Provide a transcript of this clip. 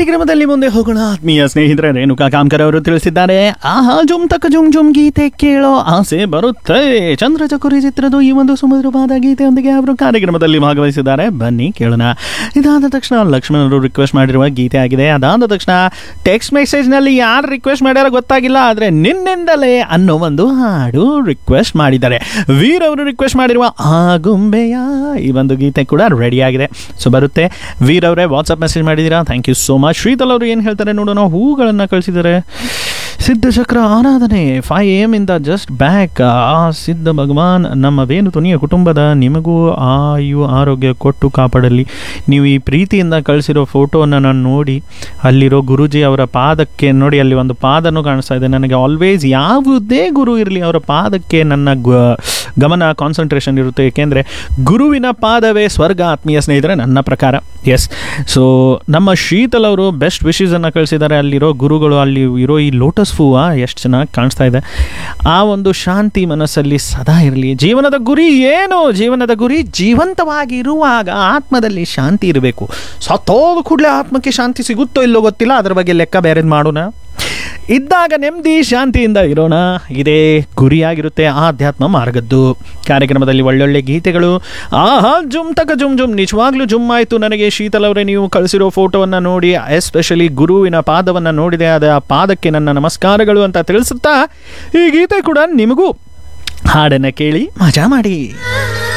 ಕಾರ್ಯಕ್ರಮದಲ್ಲಿ ಮುಂದೆ ಹೋಗೋಣ ಆತ್ಮೀಯ ಸ್ನೇಹಿತರೆ ರೇಣುಕಾ ಕಾಮ್ಕರ್ ಅವರು ತಿಳಿಸಿದ್ದಾರೆ ಆಹಾ ಜುಮ್ ತಕ ಜುಮ್ ಜುಮ್ ಗೀತೆ ಕೇಳೋ ಆಸೆ ಬರುತ್ತೆ ಚಂದ್ರ ಚಕೋರಿ ಚಿತ್ರದ ಈ ಒಂದು ಸುಮಧುರವಾದ ಗೀತೆಯೊಂದಿಗೆ ಅವರು ಕಾರ್ಯಕ್ರಮದಲ್ಲಿ ಭಾಗವಹಿಸಿದ್ದಾರೆ ಬನ್ನಿ ಕೇಳೋಣ ಇದಾದ ತಕ್ಷಣ ಲಕ್ಷ್ಮಣ್ ಅವರು ರಿಕ್ವೆಸ್ಟ್ ಮಾಡಿರುವ ಗೀತೆ ಆಗಿದೆ ಅದಾದ ತಕ್ಷಣ ಟೆಕ್ಸ್ಟ್ ಮೆಸೇಜ್ನಲ್ಲಿ ಯಾರು ರಿಕ್ವೆಸ್ಟ್ ಮಾಡ್ಯಾರ ಗೊತ್ತಾಗಿಲ್ಲ ಆದರೆ ನಿನ್ನಿಂದಲೇ ಅನ್ನೋ ಒಂದು ಹಾಡು ರಿಕ್ವೆಸ್ಟ್ ಮಾಡಿದ್ದಾರೆ ವೀರ್ ಅವರು ರಿಕ್ವೆಸ್ಟ್ ಮಾಡಿರುವ ಆ ಗುಂಬೆಯ ಈ ಒಂದು ಗೀತೆ ಕೂಡ ರೆಡಿ ಆಗಿದೆ ಸೊ ಬರುತ್ತೆ ವೀರ್ ಅವರೇ ವಾಟ್ಸಪ್ ಮೆಸೇಜ್ ಮಾಡಿದ್ದೀರಾ thank you so much Shreetal ಅವರು ಏನು ಹೇಳ್ತಾರೆ ನೋಡೋಣ ಹೂಗಳನ್ನು ಕಳಿಸಿದ್ದಾರೆ ಸಿದ್ಧಚಕ್ರ ಆರಾಧನೆ ಫೈವ್ ಎ ಎಮ್ ಇಂದ ಜಸ್ಟ್ ಬ್ಯಾಕ್ ಆ ಸಿದ್ಧ ಭಗವಾನ್ ನಮ್ಮ ವೇಣು ತುನಿಯ ಕುಟುಂಬದ ನಿಮಗೂ ಆಯು ಆರೋಗ್ಯ ಕೊಟ್ಟು ಕಾಪಾಡಲಿ ನೀವು ಈ ಪ್ರೀತಿಯಿಂದ ಕಳಿಸಿರೋ ಫೋಟೋನ ನಾನು ನೋಡಿ ಅಲ್ಲಿರೋ ಗುರುಜಿ ಅವರ ಪಾದಕ್ಕೆ ನೋಡಿ ಅಲ್ಲಿ ಒಂದು ಪಾದನೂ ಕಾಣಿಸ್ತಾ ಇದೆ ನನಗೆ ಆಲ್ವೇಸ್ ಯಾವುದೇ ಗುರು ಇರಲಿ ಅವರ ಪಾದಕ್ಕೆ ನನ್ನ ಗ- ಗಮನ ಕಾನ್ಸಂಟ್ರೇಷನ್ ಇರುತ್ತೆ ಏಕೆಂದರೆ ಗುರುವಿನ ಪಾದವೇ ಸ್ವರ್ಗ ಆತ್ಮೀಯ ಸ್ನೇಹಿತರೆ ನನ್ನ ಪ್ರಕಾರ ಎಸ್ ಸೊ ನಮ್ಮ ಶೀತಲ್ ಅವರು ಬೆಸ್ಟ್ ವಿಶಸನ್ನು ಕಳಿಸಿದ್ದಾರೆ ಅಲ್ಲಿರೋ ಗುರುಗಳು ಅಲ್ಲಿ ಇರೋ ಈ ಲೋಟಸ್ ಹೂವ ಎಷ್ಟು ಚೆನ್ನಾಗಿ ಕಾಣಿಸ್ತಾ ಇದೆ ಆ ಒಂದು ಶಾಂತಿ ಮನಸ್ಸಲ್ಲಿ ಸದಾ ಇರಲಿ ಜೀವನದ ಗುರಿ ಏನು ಜೀವನದ ಗುರಿ ಜೀವಂತವಾಗಿ ಇರುವಾಗ ಆತ್ಮದಲ್ಲಿ ಶಾಂತಿ ಇರಬೇಕು ಸತ್ತೋದ ಕೂಡಲೇ ಆತ್ಮಕ್ಕೆ ಶಾಂತಿ ಸಿಗುತ್ತೋ ಇಲ್ಲೋ ಗೊತ್ತಿಲ್ಲ ಅದ್ರ ಬಗ್ಗೆ ಲೆಕ್ಕ ಬೇರೆದು ಮಾಡೋಣ ಇದ್ದಾಗ ನೆಮ್ಮದಿ ಶಾಂತಿಯಿಂದ ಇರೋಣ ಇದೇ ಗುರಿಯಾಗಿರುತ್ತೆ ಆಧ್ಯಾತ್ಮ ಮಾರ್ಗದ್ದು ಕಾರ್ಯಕ್ರಮದಲ್ಲಿ ಒಳ್ಳೊಳ್ಳೆ ಗೀತೆಗಳು ಆಹಾ ಜುಮ್ ತಕ ಜುಮ್ ಜುಮ್ ನಿಜವಾಗ್ಲೂ ಜುಮ್ ಆಯಿತು ನನಗೆ ಶೀತಲ್ ಅವರೇ ನೀವು ಕಳಿಸಿರೋ ಫೋಟೋವನ್ನು ನೋಡಿ ಎಸ್ಪೆಷಲಿ ಗುರುವಿನ ಪಾದವನ್ನು ನೋಡಿದೆ ಅದ ಆ ಪಾದಕ್ಕೆ ನನ್ನ ನಮಸ್ಕಾರಗಳು ಅಂತ ತಿಳಿಸುತ್ತಾ ಈ ಗೀತೆ ಕೂಡ ನಿಮಗೂ ಹಾಡನ್ನು ಕೇಳಿ ಮಜಾ ಮಾಡಿ